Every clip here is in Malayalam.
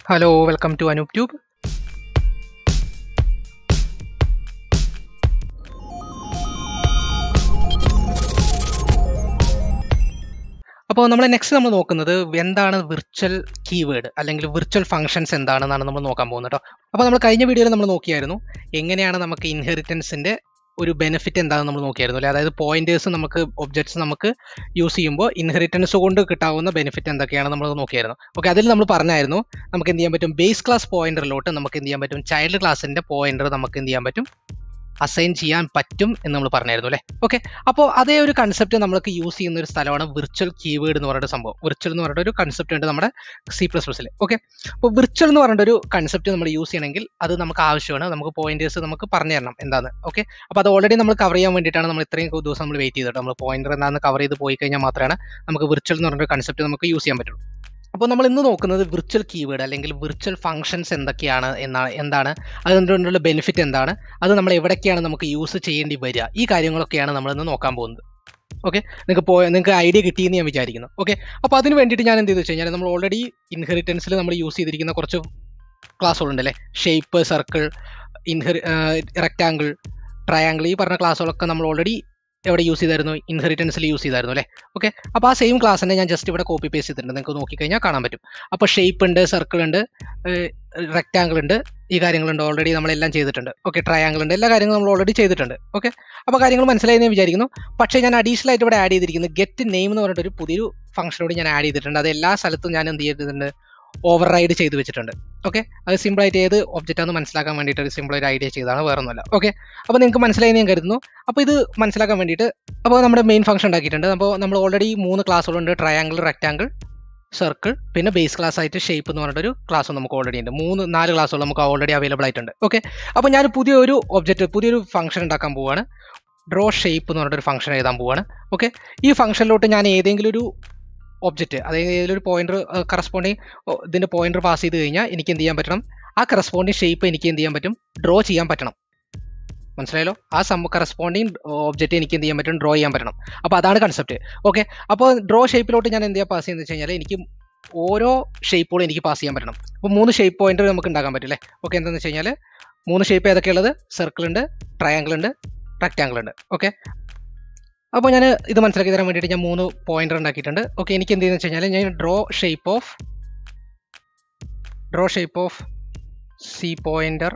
hello welcome to Anoop tube അപ്പോൾ നമ്മൾ നെക്സ്റ്റ് നമ്മൾ നോക്കുന്നത് എന്താണ് വിർച്വൽ കീവേഡ് അല്ലെങ്കിൽ വിർച്വൽ ഫംഗ്ഷൻസ് എന്താണെന്നാണ് നമ്മൾ നോക്കാൻ പോകുന്നത് കേട്ടോ അപ്പോൾ നമ്മൾ കഴിഞ്ഞ വീഡിയോയിൽ നമ്മൾ നോക്കിയായിരുന്നു എങ്ങനെയാണ് നമുക്ക് ഇൻഹെറിറ്റൻസിൻ്റെ ഒരു ബെനിഫിറ്റ് എന്താണെന്ന് നമ്മൾ നോക്കിയായിരുന്നു അല്ലേ അതായത് പോയിന്റേഴ്സ് നമുക്ക് ഒബ്ജക്ട്സ് നമുക്ക് യൂസ് ചെയ്യുമ്പോൾ ഇൻഹെറിറ്റൻസ് കൊണ്ട് കിട്ടാവുന്ന ബെനിഫിറ്റ് എന്തൊക്കെയാണ് നമ്മൾ നോക്കിയായിരുന്നു ഓക്കെ അതിൽ നമ്മൾ പറഞ്ഞായിരുന്നു നമുക്ക് എന്ത് ചെയ്യാൻ പറ്റും ബേസ് ക്ലാസ് പോയിന്ററിലോട്ട് നമുക്ക് എന്ത് ചെയ്യാൻ പറ്റും ചൈൽഡ് ക്ലാസ്സിന്റെ പോയിന്റർ നമുക്ക് എന്ത് ചെയ്യാൻ പറ്റും അസൈൻ ചെയ്യാൻ പറ്റും എന്ന് നമ്മൾ പറഞ്ഞായിരുന്നു അല്ലേ ഓക്കെ അപ്പോൾ അതേ ഒരു കൺസെപ്റ്റ് നമ്മൾക്ക് യൂസ് ചെയ്യുന്ന ഒരു സ്ഥലമാണ് വിർച്വൽ കീവേഡ് എന്ന് പറയുന്ന സംഭവം വിർച്വൽ എന്ന് പറയുന്ന ഒരു കൺസെപ്റ്റ് ഉണ്ട് നമ്മുടെ സി പ്ലസ് പ്ലസിൽ ഓക്കെ അപ്പോൾ വിർച്വൽ എന്ന് പറയുന്ന ഒരു കൺസെപ്റ്റ് നമ്മൾ യൂസ് ചെയ്യണമെങ്കിൽ അത് നമുക്ക് ആവശ്യമാണ് നമുക്ക് പോയിന്റേഴ്സ് നമുക്ക് പറഞ്ഞു തരണം എന്താണ് ഓക്കെ അപ്പോൾ അത് ഓൾറെഡി നമ്മൾ കവർ ചെയ്യാൻ വേണ്ടിയിട്ടാണ് നമ്മൾ ഇത്രയും ദിവസം നമ്മൾ വെയിറ്റ് ചെയ്തിട്ട് നമ്മൾ പോയിന്റർ എന്താണെന്ന് കവർ ചെയ്ത് പോയി കഴിഞ്ഞാൽ മാത്രമാണ് നമുക്ക് വിർച്വൽ എന്ന് പറഞ്ഞൊരു കൺസെപ്റ്റ് നമുക്ക് യൂസ് ചെയ്യാൻ പറ്റുള്ളൂ അപ്പോൾ നമ്മൾ ഇന്ന് നോക്കുന്നത് വിർച്വൽ കീവേഡ് അല്ലെങ്കിൽ വിർച്വൽ ഫംഗ്ഷൻസ് എന്തൊക്കെയാണ് എന്നാണ് എന്താണ് അതുകൊണ്ടുള്ള ബെനിഫിറ്റ് എന്താണ് അത് നമ്മൾ എവിടേക്കാണ് നമുക്ക് യൂസ് ചെയ്യേണ്ടി വരിക ഈ കാര്യങ്ങളൊക്കെയാണ് നമ്മൾ ഇന്ന് നോക്കാൻ പോകുന്നത് ഓക്കെ നിങ്ങൾക്ക് പോയ നിങ്ങൾക്ക് ഐഡിയ കിട്ടിയെന്ന് ഞാൻ വിചാരിക്കുന്നു ഓക്കെ അപ്പോൾ അതിന് വേണ്ടിയിട്ട് ഞാൻ എന്ത് ചെയ്തു വെച്ച് കഴിഞ്ഞാൽ നമ്മൾ ഓൾറെഡി ഇൻഹെറിറ്റൻസിൽ നമ്മൾ യൂസ് ചെയ്തിരിക്കുന്ന കുറച്ച് ക്ലാസ്സുകളുണ്ടല്ലേ ഷേപ്പ് സർക്കിൾ ഇൻഹെറി റെക്റ്റാങ്കിൾ ട്രയാങ്കിൾ ഈ പറഞ്ഞ ക്ലാസ്സുകളൊക്കെ നമ്മൾ ഓൾറെഡി എവിടെ യൂസ് ചെയ്തായിരുന്നു ഇൻഹെറിറ്റൻസിൽ യൂസ് ചെയ്തായിരുന്നു അല്ലേ ഓക്കെ അപ്പോൾ ആ സെയിം ക്ലാസ് തന്നെ ഞാൻ ജസ്റ്റ് ഇവിടെ കോപ്പി പേസ്റ്റ് ചെയ്തിട്ടുണ്ട് നിങ്ങൾക്ക് നോക്കിക്കഴിഞ്ഞാൽ കാണാൻ പറ്റും അപ്പോൾ ഷേപ്പ് ഉണ്ട് സർക്കിൾ ഉണ്ട് റെക്റ്റാങ്കിൾ ഉണ്ട് ഈ കാര്യങ്ങളുണ്ട് ഓൾറെഡി നമ്മളെല്ലാം ചെയ്തിട്ടുണ്ട് ഓക്കെ ട്രയാങ്കിൾ ഉണ്ട് എല്ലാ കാര്യങ്ങളും നമ്മൾ ഓൾറെഡി ചെയ്തിട്ടുണ്ട് ഓക്കെ അപ്പോൾ കാര്യങ്ങൾ മനസ്സിലായി ഞാൻ വിചാരിക്കുന്നു പക്ഷേ ഞാൻ അഡീഷണൽ ആയിട്ട് ഇവിടെ ആഡ് ചെയ്തിരിക്കുന്നത് ഗെറ്റ് നെയിം എന്ന് പറഞ്ഞിട്ട് ഒരു പുതിയൊരു ഫംഗ്ഷനോട് ഞാൻ ആഡ് ചെയ്തിട്ടുണ്ട് അത് എല്ലാ സ്ഥലത്തും ഞാൻ എന്ത് ചെയ്തിട്ടുണ്ട് ഓവർ റൈഡ് ചെയ്ത് വെച്ചിട്ടുണ്ട് ഓക്കെ അത് സിമ്പിൾ ആയിട്ട് ഏത് ഒബ്ജക്റ്റ് ആണെന്ന് മനസ്സിലാക്കാൻ വേണ്ടിയിട്ട് ഒരു സിമ്പിൾ ഒരു ഐഡിയ ചെയ്താണ് വേറെ ഒന്നുമല്ല ഓക്കെ അപ്പോൾ നിങ്ങൾക്ക് മനസ്സിലായി ഞാൻ കരുതുന്നു അപ്പോൾ ഇത് മനസ്സിലാക്കാൻ വേണ്ടിയിട്ട് അപ്പോൾ നമ്മുടെ മെയിൻ ഫംഗ്ഷൻ ഉണ്ടാക്കിയിട്ടുണ്ട് അപ്പോൾ നമ്മൾ ഓൾറെഡി മൂന്ന് ക്ലാസ്സുകളുണ്ട് ട്രയാങ്കിൾ റെക്റ്റാങ്കിൾ സർക്കിൾ പിന്നെ ബേസ് ക്ലാസ് ആയിട്ട് ഷേപ്പ് എന്ന് പറഞ്ഞിട്ടൊരു ക്ലാസ് നമുക്ക് ഓൾറെഡി ഉണ്ട് മൂന്ന് നാല് ക്ലാസ്സുകൾ നമുക്ക് ഓൾറെഡി അവൈലബിൾ ആയിട്ടുണ്ട് ഓക്കെ അപ്പോൾ ഞാൻ പുതിയൊരു ഒബ്ജക്റ്റ് പുതിയൊരു ഫംഗ്ഷൻ ഉണ്ടാക്കാൻ പോവുകയാണ് ഡ്രോ ഷേപ്പ് എന്ന് പറഞ്ഞിട്ടൊരു ഫംഗ്ഷൻ എഴുതാൻ പോവുകയാണ് ഓക്കെ ഈ ഫംഗ്ഷനിലോട്ട് ഞാൻ ഏതെങ്കിലും ഒരു ഒബ്ജക്റ്റ് അതായത് ഏതൊരു പോയിന്റർ കറസ്പോണ്ടിങ് ഇതിന്റെ പോയിന്റർ പാസ് ചെയ്ത് കഴിഞ്ഞാൽ എനിക്ക് എന്ത് ചെയ്യാൻ പറ്റണം ആ കറസ്പോണ്ടിങ് ഷേപ്പ് എനിക്ക് എന്ത് ചെയ്യാൻ പറ്റും ഡ്രോ ചെയ്യാൻ പറ്റണം മനസ്സിലായല്ലോ ആ സം കറസ്പോണ്ടിങ് ഒബ്ജക്റ്റ് എനിക്ക് എന്ത് ചെയ്യാൻ പറ്റും ഡ്രോ ചെയ്യാൻ പറ്റണം അപ്പോൾ അതാണ് കൺസെപ്റ്റ് ഓക്കെ അപ്പോൾ ഡ്രോ ഷേപ്പിലോട്ട് ഞാൻ എന്ത് ചെയ്യാൻ പാസ് ചെയ്യുന്നത് വെച്ച് കഴിഞ്ഞാൽ എനിക്ക് ഓരോ ഷേപ്പുകളും എനിക്ക് പാസ് ചെയ്യാൻ പറ്റണം അപ്പോൾ മൂന്ന് ഷേപ്പ് പോയിന്റർ നമുക്ക് ഉണ്ടാക്കാൻ പറ്റില്ലേ ഓക്കെ എന്താണെന്ന് വെച്ച് കഴിഞ്ഞാൽ മൂന്ന് ഷേപ്പ് ഏതൊക്കെയുള്ളത് സർക്കിൾ ഉണ്ട് ട്രയാങ്കിൾ ഉണ്ട് റെക്റ്റാങ്കിൾ ഉണ്ട് ഓക്കെ അപ്പോൾ ഞാൻ ഇത് മനസ്സിലാക്കി തരാൻ വേണ്ടിയിട്ട് ഞാൻ മൂന്ന് പോയിന്റർ ഉണ്ടാക്കിയിട്ടുണ്ട് ഓക്കെ എനിക്ക് എന്ത് ചെയ്യുന്നത് വെച്ച് കഴിഞ്ഞാൽ ഞാൻ draw shape of draw shape of C pointer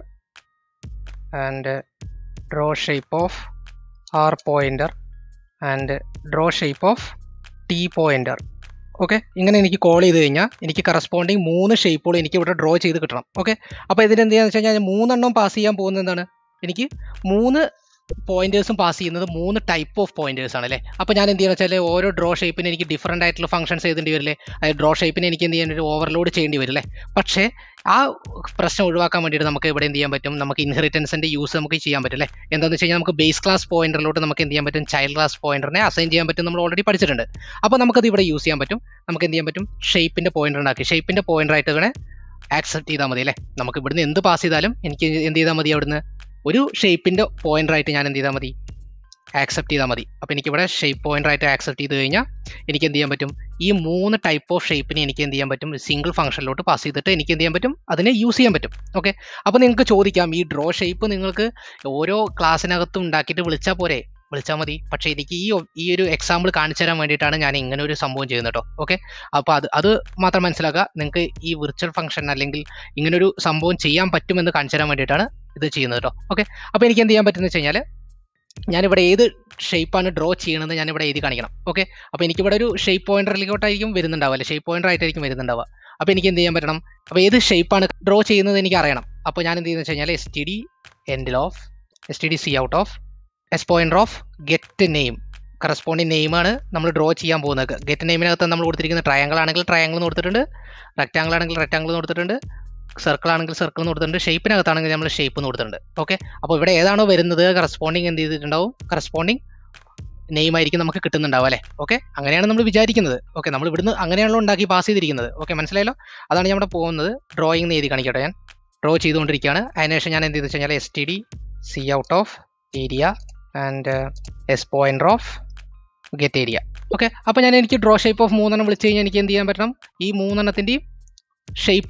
and draw shape of R pointer and draw shape of T pointer okay ഇങ്ങനെ എനിക്ക് കോൾ ചെയ്ത് കഴിഞ്ഞാൽ എനിക്ക് കറസ്പോണ്ടിങ് മൂന്ന് ഷേപ്പുകൾ എനിക്ക് ഇവിടെ ഡ്രോ ചെയ്ത് കിട്ടണം ഓക്കെ അപ്പോൾ ഇതിനെന്ത് ചെയ്യാന്ന് വെച്ച് കഴിഞ്ഞാൽ മൂന്നെണ്ണം പാസ് ചെയ്യാൻ പോകുന്നത് എന്താണ് എനിക്ക് മൂന്ന് പോയിന്റേഴ്സും പാസ് ചെയ്യുന്നത് മൂന്ന് ടൈപ്പ് ഓഫ് പോയിന്റേഴ്സ് ആണ് അല്ലേ അപ്പോൾ ഞാൻ എന്ത് ചെയ്യുന്നത് വെച്ചാൽ ഓരോ ഡ്രോ ഷേപ്പിന് എനിക്ക് ഡിഫറൻ്റ് ആയിട്ടുള്ള ഫംഗ്ഷൻസ് ചെയ്തേണ്ടി വരില്ലേ അതായത് ഡ്രോ ഷേപ്പിന് എനിക്ക് എന്ത് ചെയ്യാൻ ഓവർലോഡ് ചെയ്യേണ്ടി വരില്ലേ പക്ഷേ ആ പ്രശ്നം ഒഴിവാക്കാൻ വേണ്ടിയിട്ട് നമുക്ക് ഇവിടെ എന്ത് ചെയ്യാൻ പറ്റും നമുക്ക് ഇൻഹെറിറ്റൻസിന്റെ യൂസ് നമുക്ക് ചെയ്യാൻ പറ്റും അല്ലേ എന്താണെന്ന് വെച്ച് കഴിഞ്ഞാൽ നമുക്ക് ബേസ് ക്ലാസ് പോയിന്ററിലോട്ട് നമുക്ക് എന്ത് ചെയ്യാൻ പറ്റും ചൈൽഡ് ക്ലാസ് പോയിന്ററിനെ അസൈൻ ചെയ്യാൻ പറ്റും നമ്മൾ ഓൾറെഡി പഠിച്ചിട്ടുണ്ട് അപ്പോൾ നമുക്കത് ഇവിടെ യൂസ് ചെയ്യാൻ പറ്റും നമുക്ക് എന്ത് ചെയ്യാൻ പറ്റും ഷേപ്പിന്റെ പോയിന്റർ ഉണ്ടാക്കി ഷേപ്പിന്റെ പോയിന്റർ ആയിട്ട് വേണേൽ ആക്സെപ്റ്റ് ചെയ്താൽ മതി അല്ലേ നമുക്ക് ഇവിടുന്ന് എന്ത് പാസ് ചെയ്താലും എനിക്ക് എന്ത് ചെയ്താൽ മതി അവിടുന്ന് ഒരു ഷേപ്പിന്റെ പോയിന്റർ ആയിട്ട് ഞാൻ എന്ത് ചെയ്താൽ മതി ആക്സെപ്റ്റ് ചെയ്താൽ മതി അപ്പോൾ എനിക്ക് ഇവിടെ ഷേപ്പ് പോയിന്റർ ആയിട്ട് ആക്സെപ്റ്റ് ചെയ്ത് കഴിഞ്ഞാൽ എനിക്ക് എന്ത് ചെയ്യാൻ പറ്റും ഈ മൂന്ന് ടൈപ്പ് ഓഫ് ഷേപ്പിന് എനിക്ക് എന്ത് ചെയ്യാൻ പറ്റും സിംഗിൾ ഫംഗ്ഷനിലോട്ട് പാസ് ചെയ്തിട്ട് എനിക്ക് എന്ത് ചെയ്യാൻ പറ്റും അതിനെ യൂസ് ചെയ്യാൻ പറ്റും ഓക്കെ അപ്പോൾ നിങ്ങൾക്ക് ചോദിക്കാം ഈ ഡ്രോ ഷേപ്പ് നിങ്ങൾക്ക് ഓരോ ക്ലാസ്സിനകത്തും ഉണ്ടാക്കിയിട്ട് വിളിച്ചാൽ പോരെ വിളിച്ചാൽ മതി പക്ഷേ എനിക്ക് ഈ ഈ ഒരു എക്സാമ്പിൾ കാണിച്ചു തരാൻ വേണ്ടിയിട്ടാണ് ഞാൻ ഇങ്ങനെ ഒരു സംഭവം ചെയ്യുന്നത് കേട്ടോ ഓക്കെ അപ്പോൾ അത് അത് മാത്രം മനസ്സിലാക്കുക നിങ്ങൾക്ക് ഈ വിർച്വൽ ഫംഗ്ഷൻ അല്ലെങ്കിൽ ഇങ്ങനൊരു സംഭവം ചെയ്യാൻ പറ്റുമെന്ന് കാണിച്ചു തരാൻ വേണ്ടിയിട്ടാണ് ഇത് ചെയ്യുന്നത് കേട്ടോ ഓക്കെ അപ്പോൾ എനിക്ക് എന്ത് ചെയ്യാൻ പറ്റുമെന്ന് വെച്ച് കഴിഞ്ഞാൽ ഞാനിവിടെ ഏത് ഷേപ്പാണ് ഡ്രോ ചെയ്യണമെന്ന് ഞാനിവിടെ എഴുതി കാണിക്കണം ഓക്കെ അപ്പോൾ എനിക്കിവിടെ ഒരു ഷേപ്പ് പോയിന്ററിലേക്കോട്ടായിരിക്കും വരുന്നുണ്ടാവുക അല്ലെ ഷേപ്പ് പോയിന്റർ ആയിട്ടായിരിക്കും വരുന്നുണ്ടാവുക അപ്പോൾ എനിക്ക് എന്ത് ചെയ്യാൻ പറ്റണം അപ്പോൾ ഏത് ഷേപ്പാണ് ഡ്രോ ചെയ്യുന്നത് എനിക്ക് അറിയണം അപ്പോൾ ഞാൻ എന്ത് ചെയ്യുന്നത് വെച്ച് കഴിഞ്ഞാൽ S T D endl of S T D C out of S pointer of get name corresponding നെയിമാണ് നമ്മൾ ഡ്രോ ചെയ്യാൻ പോകുന്നത് ഗെറ്റ് നെയിമിനകത്ത് നമ്മൾ കൊടുത്തിരിക്കുന്ന ട്രയാങ്കിൾ ആണെങ്കിൽ ട്രയാങ്കിൾ എന്ന് കൊടുത്തിട്ടുണ്ട് റെക്റ്റാങ്കിൾ ആണെങ്കിൽ റെക്റ്റാങ്കിൾ എന്ന് കൊടുത്തിട്ടുണ്ട് സർക്കിൾ ആണെങ്കിൽ സർക്കിൾ എന്ന് കൊടുത്തിട്ടുണ്ട് ഷേപ്പിനകത്താണെങ്കിൽ നമ്മൾ ഷേപ്പ് എന്ന് കൊടുത്തിട്ടുണ്ട് ഓക്കെ അപ്പോൾ ഇവിടെ ഏതാണോ വരുന്നത് കറസ്പോണ്ടിങ് എന്ത് ചെയ്തിട്ടുണ്ടാവും കറസ്പോണ്ടിങ് നെയിം ആയിരിക്കും നമുക്ക് കിട്ടുന്നുണ്ടാവും അല്ലേ ഓക്കെ അങ്ങനെയാണ് നമ്മൾ വിചാരിക്കുന്നത് ഓക്കെ നമ്മൾ ഇവിടുന്ന് അങ്ങനെയാണല്ലോ ഉണ്ടാക്കി പാസ് ചെയ്തിരിക്കുന്നത് ഓക്കെ മനസ്സിലായല്ലോ അതാണ് ഞാൻ ഇവിടെ പോകുന്നത് ഡ്രോയിങ് എഴുതി കാണിക്കട്ടെ ഞാൻ ഡ്രോ ചെയ്തുകൊണ്ടിരിക്കുകയാണ് അതിനുശേഷം ഞാൻ എന്ത് ചെയ്തു വെച്ചാൽ S T D C out of area and S pointer of get area okay അപ്പോൾ ഞാൻ എനിക്ക് ഡ്രോ ഷേപ്പ് ഓഫ് മൂന്നെണ്ണം വിളിച്ച് കഴിഞ്ഞാൽ എനിക്ക് എന്ത് ചെയ്യാൻ പറ്റണം ഈ മൂന്നെണ്ണത്തിൻ്റെയും ഷേപ്പ്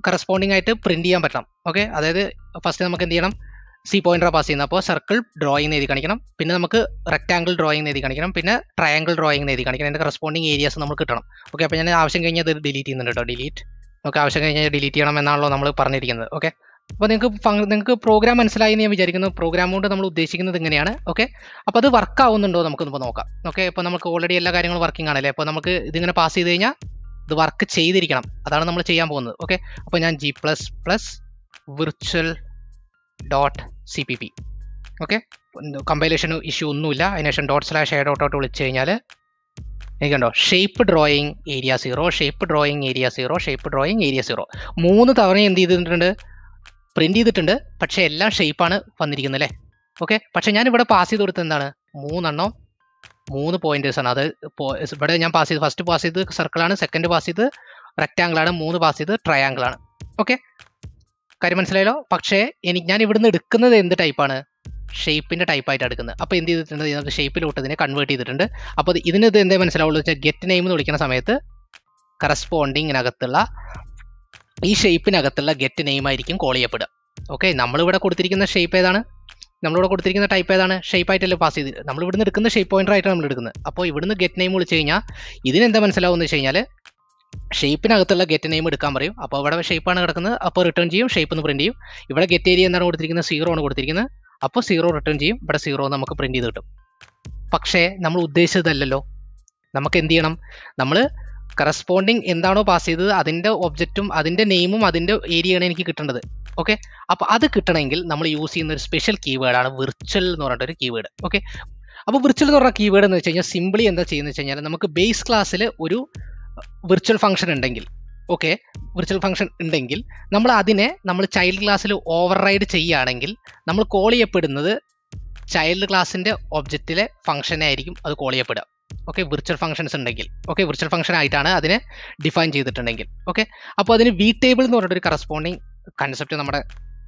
കറസ്പോണ്ടിങ് ആയിട്ട് പ്രിന്റ് ചെയ്യാൻ പറ്റണം ഓക്കെ അതായത് ഫസ്റ്റ് നമുക്ക് എന്ത് ചെയ്യണം സി പോയിന്റർ പാസ് ചെയ്യുന്നത് അപ്പോൾ സർക്കിൾ ഡ്രോയിങ് എഴുതി കാണിക്കണം പിന്നെ നമുക്ക് റെക്ടാങ്കിൾ ഡ്രോയിങ് എഴുതി കാണിക്കണം പിന്നെ ട്രയാങ്കിൾ ഡ്രോയിങ് എഴുതി കാണിക്കണം അതിൻ്റെ കറസ്പോണ്ടിങ് ഏരിയാസ് നമുക്ക് കിട്ടണം ഓക്കെ അപ്പോൾ ഞാൻ ആവശ്യം കഴിഞ്ഞാൽ ഇത് ഡിലീറ്റ് ചെയ്യുന്നുണ്ട് കേട്ടോ ഡിലീറ്റ് നമുക്ക് ആവശ്യം കഴിഞ്ഞാൽ ഡിലീറ്റ് ചെയ്യണം എന്നാണല്ലോ നമ്മൾ പറഞ്ഞിരിക്കുന്നത് ഓക്കെ അപ്പോൾ നിങ്ങൾക്ക് നിങ്ങൾക്ക് പ്രോഗ്രാം മനസ്സിലായി എന്ന് ഞാൻ വിചാരിക്കുന്നു പ്രോഗ്രാം കൊണ്ട് നമ്മൾ ഉദ്ദേശിക്കുന്നത് ഇങ്ങനെയാണ് ഓക്കെ അപ്പോൾ അത് വർക്ക് ആവുന്നുണ്ടോ നമുക്കൊന്ന് നോക്കാം ഓക്കെ ഇപ്പോൾ നമുക്ക് ഓൾറെഡി എല്ലാ കാര്യങ്ങളും വർക്കിംഗ് ആണല്ലേ അപ്പോൾ നമുക്ക് ഇതിങ്ങനെ പാസ് ചെയ്ത് കഴിഞ്ഞാൽ ഇത് വർക്ക് ചെയ്തിരിക്കണം അതാണ് നമ്മൾ ചെയ്യാൻ പോകുന്നത് ഓക്കെ അപ്പോൾ ഞാൻ G plus plus virtual dot C P P okay compilation issue ഒന്നുമില്ല അതിനുശേഷം dot slash A dot dot വിളിച്ചു കഴിഞ്ഞാൽ എനിക്കുണ്ടോ shape drawing area zero shape drawing area zero shape drawing area zero മൂന്ന് തവണ എന്ത് ചെയ്തിട്ടുണ്ട് പ്രിന്റ് ചെയ്തിട്ടുണ്ട് പക്ഷേ എല്ലാം ഷേപ്പാണ് വന്നിരിക്കുന്നത് അല്ലേ ഓക്കെ പക്ഷേ ഞാൻ ഇവിടെ പാസ് ചെയ്ത് കൊടുത്തത് എന്താണ് മൂന്നെണ്ണം മൂന്ന് പോയിന്റേഴ്സ് ആണ് അത് ഇവിടെ ഞാൻ പാസ് ചെയ്ത് ഫസ്റ്റ് പാസ് ചെയ്ത് സർക്കിളാണ് സെക്കൻഡ് പാസ് ചെയ്ത് റെക്റ്റാങ്കിൾ ആണ് മൂന്ന് പാസ് ചെയ്ത് ട്രയാങ്കിൾ ആണ് ഓക്കെ കാര്യം മനസ്സിലായല്ലോ പക്ഷേ എനിക്ക് ഞാൻ ഇവിടുന്ന് എടുക്കുന്നത് എന്ത് ടൈപ്പാണ് ഷേപ്പിന്റെ ടൈപ്പായിട്ട് എടുക്കുന്നത് അപ്പോൾ എന്ത് ചെയ്തിട്ടുണ്ട് ഇതിനകത്ത് ഷേപ്പിലോട്ട് ഇതിനെ കൺവേർട്ട് ചെയ്തിട്ടുണ്ട് അപ്പോൾ ഇതിന് ഇത് എന്തേ മനസ്സിലാവുള്ളൂ വെച്ചാൽ ഗെറ്റ് നെയിം എന്ന് വിളിക്കുന്ന സമയത്ത് കറസ്പോണ്ടിങ്ങിനകത്തുള്ള ഈ ഷേപ്പിനകത്തുള്ള ഗെറ്റ് നെയിം ആയിരിക്കും കോൾ ചെയ്യപ്പെടുക ഓക്കെ നമ്മളിവിടെ കൊടുത്തിരിക്കുന്ന ഷേപ്പ് ഏതാണ് നമ്മളിവിടെ കൊടുത്തിരിക്കുന്ന ടൈപ്പ് ഏതാണ് ഷേപ്പ് ആയിട്ടല്ലേ പാസ് ചെയ്ത് നമ്മൾ ഇവിടുന്ന് എടുക്കുന്ന ഷേപ്പ് പോയിന്റർ ആയിട്ടാണ് നമ്മൾ എടുക്കുന്നത് അപ്പോൾ ഇവിടുന്ന് ഗെറ്റ് നെയിം വിളിച്ചു കഴിഞ്ഞാൽ ഇതിനെന്താ മനസ്സിലാവും എന്ന് വെച്ച് കഴിഞ്ഞാൽ ഷേപ്പിനകത്തുള്ള ഗെറ്റ് നെയിം എടുക്കാൻ പറയും അപ്പോൾ ഇവിടെ ഷേപ്പാണ് കിടക്കുന്നത് അപ്പോൾ റിട്ടേൺ ചെയ്യും ഷേപ്പ് എന്ന് പ്രിന്റ് ചെയ്യും ഇവിടെ ഗെറ്റ് ഏരിയ എന്താണ് കൊടുത്തിരിക്കുന്നത് സീറോ ആണ് കൊടുത്തിരിക്കുന്നത് അപ്പോൾ സീറോ റിട്ടേൺ ചെയ്യും ഇവിടെ സീറോ നമുക്ക് പ്രിന്റ് ചെയ്ത് കിട്ടും പക്ഷേ നമ്മൾ ഉദ്ദേശിച്ചതല്ലല്ലോ നമുക്ക് എന്ത് ചെയ്യണം നമ്മൾ കറസ്പോണ്ടിങ് എന്താണോ പാസ് ചെയ്തത് അതിൻ്റെ ഒബ്ജക്റ്റും അതിൻ്റെ നെയിമും അതിൻ്റെ ഏരിയയാണ് എനിക്ക് കിട്ടേണ്ടത് ഓക്കെ അപ്പോൾ അത് കിട്ടണമെങ്കിൽ നമ്മൾ യൂസ് ചെയ്യുന്ന ഒരു സ്പെഷ്യൽ കീവേഡാണ് വിർച്വൽ എന്ന് പറഞ്ഞിട്ടൊരു കീവേഡ് ഓക്കെ അപ്പോൾ വിർച്വൽ എന്ന് പറഞ്ഞ കീവേഡ് എന്ന് വെച്ച് കഴിഞ്ഞാൽ സിംപിളി എന്താ ചെയ്യുന്നത് വെച്ച് കഴിഞ്ഞാൽ നമുക്ക് ബേസ് ക്ലാസ്സിൽ ഒരു വിർച്വൽ ഫംഗ്ഷൻ ഉണ്ടെങ്കിൽ ഓക്കെ വിർച്വൽ ഫംഗ്ഷൻ ഉണ്ടെങ്കിൽ നമ്മൾ അതിനെ നമ്മൾ ചൈൽഡ് ക്ലാസ്സിൽ ഓവർ റൈഡ് ചെയ്യുകയാണെങ്കിൽ നമ്മൾ കോൾ ചെയ്യപ്പെടുന്നത് ചൈൽഡ് ക്ലാസ്സിൻ്റെ ഒബ്ജക്റ്റിലെ ഫംഗ്ഷനെ ആയിരിക്കും അത് കോൾ ചെയ്യപ്പെടുക ഓക്കെ വിർച്വൽ ഫംഗ്ഷൻസ് ഉണ്ടെങ്കിൽ ഓക്കെ വിർച്വൽ ഫംഗ്ഷൻ ആയിട്ടാണ് അതിനെ ഡിഫൈൻ ചെയ്തിട്ടുണ്ടെങ്കിൽ ഓക്കെ അപ്പോൾ അതിന് വി ടേബിൾ എന്ന് പറഞ്ഞിട്ടൊരു കറസ്പോണ്ടിങ് കൺസെപ്റ്റ് നമ്മുടെ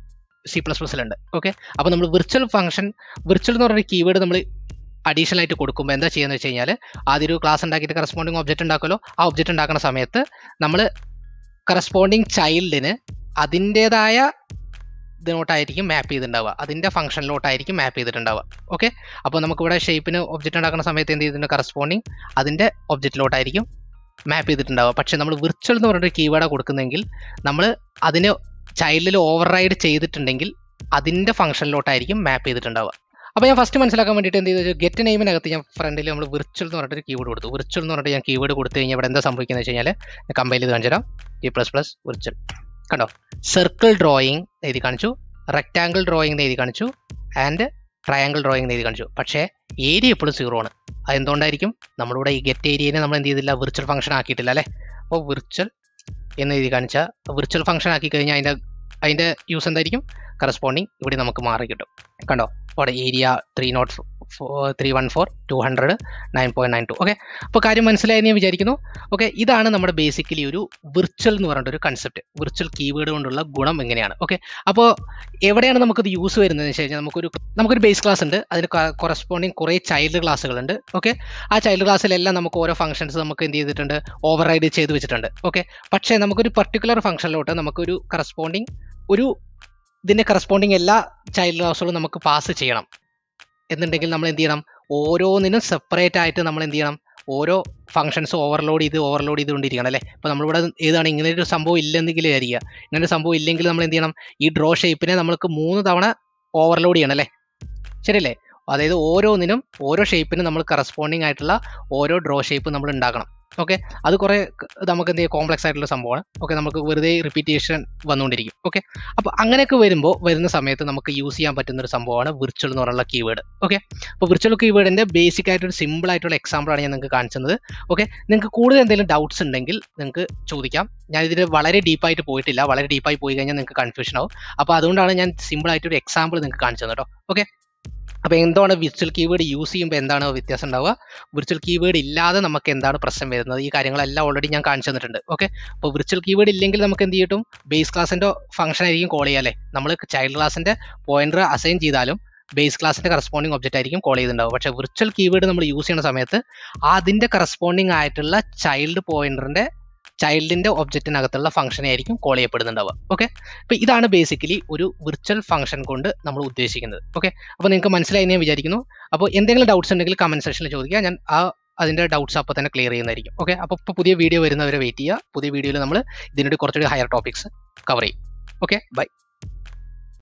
സി പ്ലസ് പ്ലസ്സിലുണ്ട് ഓക്കെ അപ്പോൾ നമ്മൾ വിർച്വൽ ഫംഗ്ഷൻ വിർച്വൽ എന്ന് പറഞ്ഞൊരു കീവേഡ് നമ്മൾ അഡീഷണൽ ആയിട്ട് കൊടുക്കുമ്പോൾ എന്താ ചെയ്യുന്നത് വെച്ച് കഴിഞ്ഞാൽ ആദ്യം ഒരു ക്ലാസ് ഉണ്ടാക്കിയിട്ട് കറസ്പോണ്ടിങ് ഒബ്ജക്റ്റ് ഉണ്ടാക്കുമല്ലോ ആ ഒബ്ജക്റ്റ് ഉണ്ടാക്കുന്ന സമയത്ത് നമ്മൾ കറസ്പോണ്ടിങ് ചൈൽഡിന് അതിൻ്റേതായ ഇതിനോട്ടായിരിക്കും മാപ്പ് ചെയ്തിട്ടുണ്ടാവുക അതിൻ്റെ ഫംഗ്ഷനിലോട്ടായിരിക്കും മാപ്പ് ചെയ്തിട്ടുണ്ടാവുക ഓക്കെ അപ്പോൾ നമുക്കിവിടെ ഷേപ്പിന് ഒബ്ജക്റ്റ് ഉണ്ടാക്കുന്ന സമയത്ത് എന്ത് ചെയ്തിട്ടുണ്ട് കറസ്പോണ്ടിങ് അതിൻ്റെ ഒബ്ജക്റ്റിലോട്ടായിരിക്കും മാപ്പ് ചെയ്തിട്ടുണ്ടാവുക പക്ഷേ നമ്മൾ വിർച്വൽ എന്ന് പറഞ്ഞൊരു കീവേഡാണ് കൊടുക്കുന്നതെങ്കിൽ നമ്മൾ അതിന് ചൈൽഡിൽ ഓവർ റൈഡ് ചെയ്തിട്ടുണ്ടെങ്കിൽ അതിൻ്റെ ഫംഗ്ഷനിലോട്ടായിരിക്കും മാപ്പ് ചെയ്തിട്ടുണ്ടാവുക അപ്പോൾ ഞാൻ ഫസ്റ്റ് മനസ്സിലാക്കാൻ വേണ്ടിയിട്ട് എന്ത് ചെയ്തു ഗെറ്റ് നെയിമിനകത്ത് ഞാൻ ഫ്രണ്ടിൽ നമ്മൾ വിർച്വൽ എന്ന് പറഞ്ഞിട്ട് കീവേഡ് കൊടുത്തു വിർച്വൽ എന്ന് പറഞ്ഞിട്ട് ഞാൻ കീവേഡ് കൊടുത്തു കഴിഞ്ഞാൽ ഇവിടെ എന്താ സംഭവിക്കുന്നത് വെച്ച് കഴിഞ്ഞാൽ കമ്പൈൽ ചെയ്ത് കാണിച്ചു തരാം ജി പ്ലസ് പ്ലസ് വിർച്വൽ കണ്ടോ സർക്കിൾ ഡ്രോയിങ് എഴുതി കാണിച്ചു റെക്ടാങ്കിൾ ഡ്രോയിങ് എഴുതി കാണിച്ചു ആൻഡ് ട്രയാങ്കിൾ ഡ്രോയിങ് എഴുതി കാണിച്ചു പക്ഷേ ഏരിയ എപ്പോഴും സീറോ ആണ് അതെന്തുകൊണ്ടായിരിക്കും നമ്മളിവിടെ ഈ ഗെറ്റ് ഏരിയനെ നമ്മൾ എന്ത് ചെയ്തില്ല വിർച്വൽ ഫംഗ്ഷൻ ആക്കിയിട്ടില്ല അല്ലേ അപ്പോൾ വിർച്വൽ എന്ന് എഴുതി കാണിച്ചാൽ വിർച്വൽ ഫംഗ്ഷൻ ആക്കി കഴിഞ്ഞാൽ അതിൻ്റെ അതിൻ്റെ യൂസ് എന്തായിരിക്കും കറസ്പോണ്ടിങ് ഇവിടെ നമുക്ക് മാറി കിട്ടും കണ്ടോ അവിടെ area three nought three one four two hundred nine point nine two okay അപ്പോൾ കാര്യം മനസ്സിലായെന്ന് ഞാൻ വിചാരിക്കുന്നു ഓക്കെ ഇതാണ് നമ്മുടെ ബേസിക്കലി ഒരു വിർച്വൽ എന്ന് പറഞ്ഞിട്ട് ഒരു കൺസെപ്റ്റ് വിർച്വൽ കീവേഡ് കൊണ്ടുള്ള ഗുണം എങ്ങനെയാണ് ഓക്കെ അപ്പോൾ എവിടെയാണ് നമുക്കത് യൂസ് വരുന്നത് വെച്ച് കഴിഞ്ഞാൽ നമുക്കൊരു നമുക്കൊരു ബേസ് ക്ലാസ് ഉണ്ട് അതിന് കൊറസ്പോണ്ടിങ് കുറേ ചൈൽഡ് ക്ലാസ്സുകളുണ്ട് ഓക്കെ ആ ചൈൽഡ് ക്ലാസ്സിലെല്ലാം നമുക്ക് ഓരോ ഫംഗ്ഷൻസ് നമുക്ക് എന്ത് ചെയ്തിട്ടുണ്ട് ഓവർ റൈഡ് ചെയ്ത് വെച്ചിട്ടുണ്ട് ഓക്കെ പക്ഷേ നമുക്കൊരു പർട്ടിക്കുലർ ഫംഗ്ഷനിലോട്ട് നമുക്കൊരു കറസ്പോണ്ടിങ് ഒരു ഇതിൻ്റെ കറസ്പോണ്ടിങ് എല്ലാ ചൈൽഡ് ക്ലാസ്സുകളും നമുക്ക് പാസ് ചെയ്യണം എന്നുണ്ടെങ്കിൽ നമ്മൾ എന്ത് ചെയ്യണം ഓരോന്നിനും സെപ്പറേറ്റ് ആയിട്ട് നമ്മൾ എന്ത് ചെയ്യണം ഓരോ ഫംഗ്ഷൻസ് ഓവർലോഡ് ചെയ്ത് ഓവർലോഡ് ചെയ്തുകൊണ്ടിരിക്കണം അല്ലേ ഇപ്പോൾ നമ്മളിവിടെ ഏതാണ് ഇങ്ങനെ ഒരു സംഭവം ഇല്ലെന്നെങ്കിൽ ആയിരിക്കുക ഇങ്ങനെ ഒരു സംഭവം ഇല്ലെങ്കിൽ നമ്മൾ എന്ത് ചെയ്യണം ഈ ഡ്രോ ഷേപ്പിനെ നമ്മൾക്ക് മൂന്ന് തവണ ഓവർലോഡ് ചെയ്യണം അല്ലേ ശരിയല്ലേ അതായത് ഓരോന്നിനും ഓരോ ഷേപ്പിനും നമ്മൾ കറസ്പോണ്ടിങ് ആയിട്ടുള്ള ഓരോ ഡ്രോ ഷേപ്പ് നമ്മൾ ഉണ്ടാക്കണം ഓക്കെ അത് കുറേ നമുക്ക് എന്ത് കോംപ്ലക്സ് ആയിട്ടുള്ള സംഭവമാണ് ഓക്കെ നമുക്ക് വെറുതെ റിപ്പീറ്റേഷൻ വന്നുകൊണ്ടിരിക്കും ഓക്കെ അപ്പോൾ അങ്ങനെയൊക്കെ വരുമ്പോൾ വരുന്ന സമയത്ത് നമുക്ക് യൂസ് ചെയ്യാൻ പറ്റുന്ന ഒരു സംഭവമാണ് വിർച്വൽ എന്ന് പറയുന്ന കീവേഡ് ഓക്കെ അപ്പോൾ വിർച്വൽ കീവേഡിൻ്റെ ബേസിക് ആയിട്ടൊരു സിമ്പിൾ ആയിട്ടുള്ള എക്സാമ്പിളാണ് ഞാൻ നിങ്ങൾക്ക് കാണിച്ചത് ഓക്കെ നിങ്ങൾക്ക് കൂടുതൽ എന്തെങ്കിലും ഡൗട്ട്സ് ഉണ്ടെങ്കിൽ നിങ്ങൾക്ക് ചോദിക്കാം ഞാൻ ഇതിൽ വളരെ ഡീപ്പായിട്ട് പോയിട്ടില്ല വളരെ ഡീപ്പായി പോയി കഴിഞ്ഞാൽ നിങ്ങൾക്ക് കൺഫ്യൂഷൻ ആവും അപ്പോൾ അതുകൊണ്ടാണ് ഞാൻ സിമ്പിൾ ആയിട്ട് ഒരു എക്സാമ്പിൾ നിങ്ങൾക്ക് കാണിച്ചു കേട്ടോ ഓക്കെ അപ്പോൾ എന്താണ് വിർച്വൽ കീവേഡ് യൂസ് ചെയ്യുമ്പോൾ എന്താണ് വ്യത്യാസം ഉണ്ടാവുക വിർച്വൽ കീവേഡ് ഇല്ലാതെ നമുക്ക് എന്താണ് പ്രശ്നം വരുന്നത് ഈ കാര്യങ്ങളെല്ലാം ഓൾറെഡി ഞാൻ കാണിച്ചു തന്നിട്ടുണ്ട് ഓക്കെ അപ്പോൾ വിർച്വൽ കീവേഡ് ഇല്ലെങ്കിൽ നമുക്ക് എന്ത് ചെയ്യും ബേസ് ക്ലാസിൻ്റെ ഫംഗ്ഷൻ ആയിരിക്കും കോൾ ചെയ്യാല്ലേ നമ്മൾ ചൈൽഡ് ക്ലാസിൻ്റെ പോയിന്റർ അസൈൻ ചെയ്താലും ബേസ് ക്ലാസിൻ്റെ കറസ്പോണ്ടിങ് ഒബ്ജക്റ്റ് ആയിരിക്കും കോൾ ചെയ്തിട്ടുണ്ടാവും പക്ഷേ വിർച്വൽ കീവേഡ് നമ്മൾ യൂസ് ചെയ്യുന്ന സമയത്ത് അതിൻ്റെ കറസ്പോണ്ടിങ് ആയിട്ടുള്ള ചൈൽഡ് പോയിന്ററിൻ്റെ ചൈൽഡിന്റെ ഒബ്ജക്റ്റിനകത്തുള്ള ഫംഗ്ഷനെ ആയിരിക്കും കോൾ ചെയ്യപ്പെടുന്നുണ്ടാവുക ഓക്കെ അപ്പോൾ ഇതാണ് ബേസിക്കലി ഒരു വിർച്വൽ ഫംഗ്ഷൻ കൊണ്ട് നമ്മൾ ഉദ്ദേശിക്കുന്നത് ഓക്കെ അപ്പോൾ നിങ്ങൾക്ക് മനസ്സിലായി എന്ന് ഞാൻ വിചാരിക്കുന്നു അപ്പോൾ എന്തെങ്കിലും ഡൗട്ട്സ് ഉണ്ടെങ്കിൽ കമന്റ് സെക്ഷനിൽ ചോദിക്കുക ഞാൻ ആ അതിൻ്റെ ഡൗട്ട്സ് അപ്പോൾ തന്നെ ക്ലിയർ ചെയ്യുന്നതായിരിക്കും ഓക്കെ അപ്പോൾ ഇപ്പോൾ പുതിയ വീഡിയോ വരുന്നവരെ വെയിറ്റ് ചെയ്യുക പുതിയ വീഡിയോയിൽ നമ്മൾ ഇതിനൊരു കുറച്ചുകൂടി ഹയർ ടോപ്പിക്സ് കവർ ചെയ്യും ഓക്കെ ബൈ